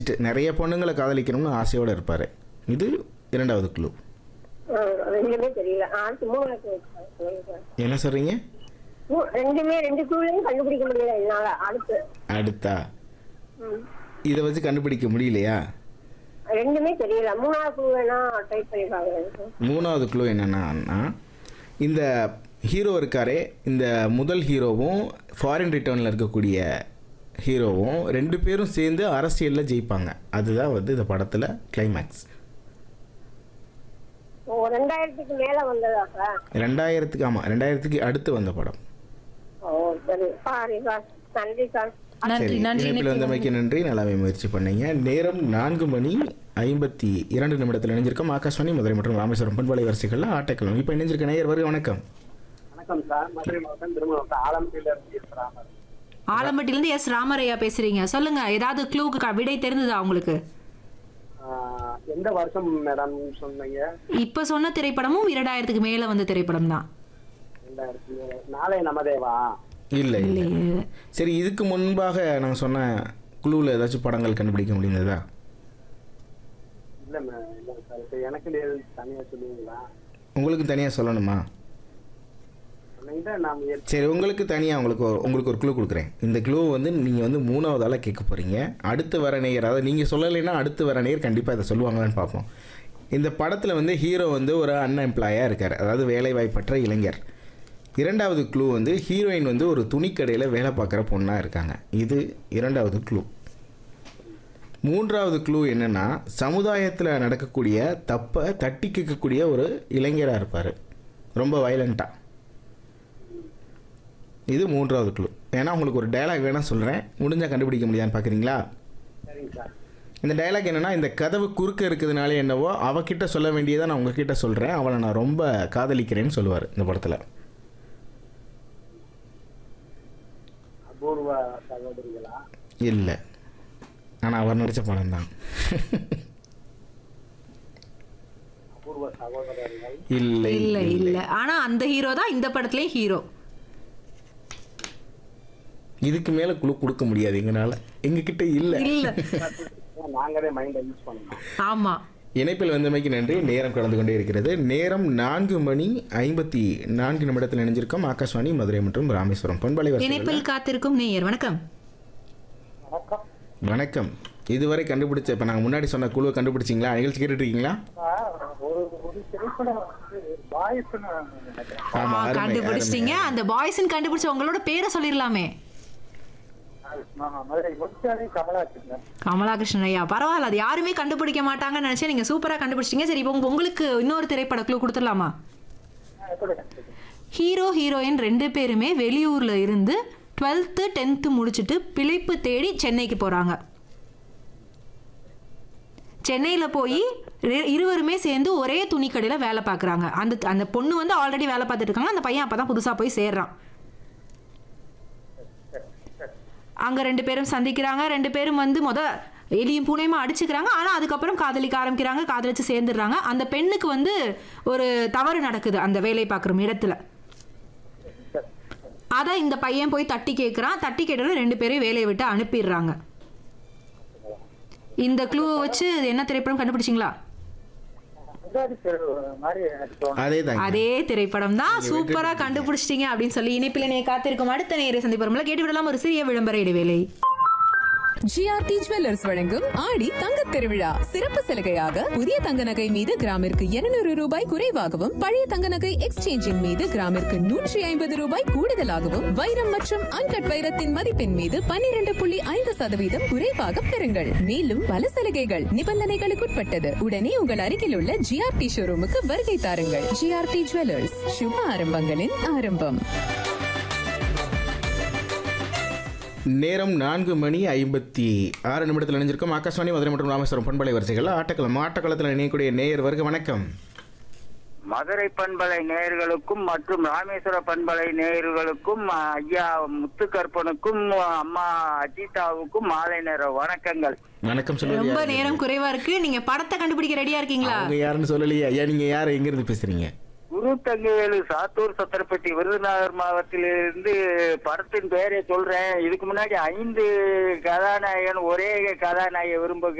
நிறைய பொண்ணுங்களை காதலிக்கணும்னு ஆசையோடு இருப்பார் இது இரண்டாவது குழு ஆ, ரெண்டுமே தெரியல அடுத்து மூணாவது சொல்லுங்க சார். என்ன சொல்கிறீங்க மூ- ரெண்டுமே ரெண்டு குழுவையும் கண்டுபிடிக்க முடியல என்னால அடுத்து அடுத்தா ம். இதை வச்சு கண்டுபிடிக்க முடியலையா ரெண்டுமே தெரியல மூணாவது குழு வேணா ட்ரை பண்ணி பாக்குறேன் சார் மூணாவது குழு என்னன்னா இந்த ஹீரோ இருக்காரே இந்த முதல் ஹீரோவும் ஃபாரின் ரிட்டர்னில் இருக்கக்கூடிய ஹீரோவும் ரெண்டு பேரும் சேர்ந்து அரசியலில் ஜெயிப்பாங்க அதுதான் வந்து இந்த படத்தில் கிளைமேக்ஸ் ஓ ரெண்டாயிரத்துக்கு மேல வந்ததா சார் ரெண்டாயிரத்துக்கு ஆமாம் ரெண்டாயிரத்துக்கு அடுத்து வந்த படம் ஓ சரி சாரி சார் நன்றி சார் நன்றி சரி நன்றி இணைப்பில் வந்தமைக்கு நன்றி நல்லாவே முயற்சி பண்ணீங்க நேரம் நான்கு மணி ஐம்பத்தி இரண்டு நிமிடத்தில் இணைஞ்சிருக்கோம் ஆகாஷ்வாணி மதுரை மற்றும் ராமேஸ்வரம் பண்பலை வரிசைகளில் ஆட்டக்கிழமை இப்போ இணைஞ்சிருக்க நேயர் வருக வணக்கம் வணக்கம் சார் மதுரை மாவட்டம் திருமணம் ஆலம்பட்டியில இருந்து இருக்கிறாங்க ஆலம்பட்டிலேருந்து எஸ் ராமரையா பேசுறீங்க சொல்லுங்க ஏதாவது க்ளூக்கு க- விடை தெரிந்ததா உங்களுக்கு ஆஹ் எந்த வருஷம் மேடம் சொன்னீங்க இப்ப சொன்ன திரைப்படமும் இரண்டாயிரத்துக்கு மேல வந்த திரைப்படம் தான் ரெண்டாயிரத்தி நாளை நமதேவா இல்லை இல்லை இல்லையே சரி இதுக்கு முன்பாக நான் சொன்ன குழுவில் ஏதாச்சும் படங்கள் கண்டுபிடிக்க முடிந்ததா இல்ல மேம் இல்ல சார் இப்ப எனக்கு நீ தனியா சொல்லுவீங்களா உங்களுக்கு தனியாக சொல்லணுமா சொன்னீங்கன்னா நான் முயற்சி சரி உங்களுக்கு தனியாக உங்களுக்கு ஒரு உங்களுக்கு ஒரு க்ளூ கொடுக்குறேன் இந்த க்ளூ வந்து நீங்கள் வந்து மூணாவது ஆளாக கேட்க போகிறீங்க அடுத்து வர நேயர் அதாவது நீங்கள் சொல்லலைன்னா அடுத்து வர நேயர் கண்டிப்பாக இதை சொல்லுவாங்களான்னு பார்ப்போம் இந்த படத்தில் வந்து ஹீரோ வந்து ஒரு அன்எம்ப்ளாயாக இருக்கார் அதாவது வேலைவாய்ப்பற்ற இளைஞர் இரண்டாவது க்ளூ வந்து ஹீரோயின் வந்து ஒரு துணிக்கடையில் வேலை பார்க்குற பொண்ணாக இருக்காங்க இது இரண்டாவது க்ளூ மூன்றாவது க்ளூ என்னென்னா சமுதாயத்தில் நடக்கக்கூடிய தப்பை தட்டி கேட்கக்கூடிய ஒரு இளைஞராக இருப்பார் ரொம்ப வயலண்ட்டாக இது மூன்றாவது க்ளூ ஏன்னா உங்களுக்கு ஒரு டயலாக் வேணால் சொல்கிறேன் முடிஞ்சால் கண்டுபிடிக்க முடியாதுன்னு பார்க்குறீங்களா சரிங்க சார் இந்த டயலாக் என்னென்னா இந்த கதவு குறுக்க இருக்கிறதுனால என்னவோ அவகிட்ட சொல்ல வேண்டியதை நான் உங்ககிட்ட சொல்கிறேன் அவளை நான் ரொம்ப காதலிக்கிறேன்னு சொல்லுவார் இந்த படத்தில் அபூர்வ சகோதரிகளா இல்லை ஆனால் அவர் நடித்த படம் தான் அபூர்வ சகோதரர்கள் இல்லை இல்ல இல்ல ஆனா அந்த ஹீரோ தான் இந்த படத்துலயும் ஹீரோ இதுக்கு மேலே குழு கொடுக்க முடியாது எங்களால் எங்ககிட்ட இல்லை இல்ல நாங்களே மைண்டை யூஸ் பண்ணணும் ஆமா இணைப்பில் வந்தமைக்கு நன்றி நேரம் கடந்து கொண்டே இருக்கிறது நேரம் நான்கு மணி ஐம்பத்தி நான்கு நிமிடத்தில் இணைஞ்சிருக்கோம் ஆகாஷ்வாணி மதுரை மற்றும் ராமேஸ்வரம் பொன்பலை வரிசைகளில் இணைப்பில் காத்திருக்கும் நேயர் வணக்கம் வணக்கம் வணக்கம் இதுவரை கண்டுபிடிச்ச இப்போ நாங்கள் முன்னாடி சொன்ன குழுவை கண்டுபிடிச்சிங்களா நிகழ்ச்சி கேட்டுட்டு இருக்கீங்களா ஒரு ஒரு திரைப்படம் வந்து பாய்ஸ்னு நினைக்கிறேன் ஆமா, ஆ, அருமை, கண்டுபிடிச்சிட்டீங்க அருமை. அந்த பாய்ஸ்ன்னு கண்டுபிடிச்ச உங்களோட பேரை சொல்லிடலாமே நான் மதுரை முத்தாரி கமலாச்சிருந்தேன் கமலாகிருஷ்ணன் ஐயா பரவாயில்ல அது யாருமே கண்டுபிடிக்க மாட்டாங்கன்னு நினைச்சேன் நீங்க சூப்பரா கண்டுபிடிச்சிட்டீங்க சரி இப்போ உங்க- உங்களுக்கு இன்னொரு திரைப்பட க்ளூ கொடுத்துடலாமா எப்படி ஹீரோ ஹீரோயின் ரெண்டு பேருமே வெளியூர்ல இருந்து டுவெல்த்து டென்த்து முடிச்சுட்டு பிழைப்பு தேடி சென்னைக்கு போறாங்க சென்னையில் போய் இரு- இருவருமே சேர்ந்து ஒரே துணிக்கடையில் வேலை பார்க்குறாங்க அந்த அந்த பொண்ணு வந்து ஆல்ரெடி வேலை பார்த்துட்டு இருக்காங்க அந்த பையன் அப்போ தான் புதுசாக போய் சேர்றான் அங்கே ரெண்டு பேரும் சந்திக்கிறாங்க ரெண்டு பேரும் வந்து முத எலியும் பூனையுமா அடிச்சுக்கிறாங்க ஆனால் அதுக்கப்புறம் காதலிக்க ஆரம்பிக்கிறாங்க காதலிச்சு சேர்ந்துடுறாங்க அந்த பெண்ணுக்கு வந்து ஒரு தவறு நடக்குது அந்த வேலை பார்க்குற இடத்துல அதை இந்த பையன் போய் தட்டி கேட்குறான் தட்டி கேட்டோட ரெண்டு பேரையும் வேலையை விட்டு அனுப்பிடுறாங்க இந்த க்ளூவை வச்சு இது என்ன திரைப்படம் கண்டுபிடிச்சிங்களா முத்தாரி தெரு மாதிரி எனக்கு தோணும் அதே தாங்க அதே திரைப்படம் தான் சூப்பரா கண்டுபிடிச்சிட்டீங்க அப்படின்னு சொல்லி இணைப்பில் நீ காத்திருக்கும் அடுத்த நேர சந்திப்போம்ல கேட்டு விடலாம் ஒரு சிறிய விளம்பர இடைவேளை ஜிஆர்டி ஜுவல்லர்ஸ் வழங்கும் ஆடி தங்கத் திருவிழா சிறப்பு சலுகையாக புதிய தங்க நகை மீது கிராமிற்கு 200 ரூபாய் குறைவாகவும் பழைய தங்க நகை எக்ஸ்சேஞ்சின் மீது கிராமிற்கு நூற்றி ஐம்பது ரூபாய் கூடுதலாகவும் வைரம் மற்றும் அன்கட் வைரத்தின் மதிப்பின் மீது 12.5% புள்ளி ஐந்து சதவீதம் குறைவாக பெறுங்கள் மேலும் பல சலுகைகள் நிபந்தனைகளுக்குட்பட்டது உடனே உங்கள் அருகில் உள்ள ஜிஆர்டி ஷோரூமுக்கு வருகை தாருங்கள் ஜிஆர்டி ஜுவல்லர்ஸ் சுப ஆரம்பங்களின் ஆரம்பம் நேரம் நான்கு மணி ஐம்பத்தி ஆறு நிமிடத்தில் இணைஞ்சிருக்கோம் ஆகாஷ்வாணி மதுரை மற்றும் ராமேஸ்வரம் பண்பலை வரிசைகளில் ஆட்டக்களம் ஆட்டக்களத்தில் இணையக்கூடிய நேயர் வருக வணக்கம் மதுரை பண்பலை நேயர்களுக்கும் மற்றும் ராமேஸ்வர பண்பலை நேயர்களுக்கும் அஹ், ஐயா முத்துக்கற்பனுக்கும் அம்மா அஜிதாவுக்கும் மாலை நேர வணக்கங்கள் வணக்கம் சொல்லுங்க ரொம்ப யாரு? நேரம் குறைவா இருக்கு நீங்க படத்தை கண்டுபிடிக்க ரெடியா இருக்கீங்களா அவங்க யாருன்னு சொல்லலையே ஐயா நீங்க யார் எங்க இருந்து பேசுறீங்க குரு தங்கவேலு சாத்தூர் சத்திரப்பட்டி விருதுநகர் மாவட்டத்திலிருந்து படத்தின் பெயரை சொல்றேன் இதுக்கு முன்னாடி ஐந்து கதாநாயகன் ஒரே கதாநாயகன் விரும்ப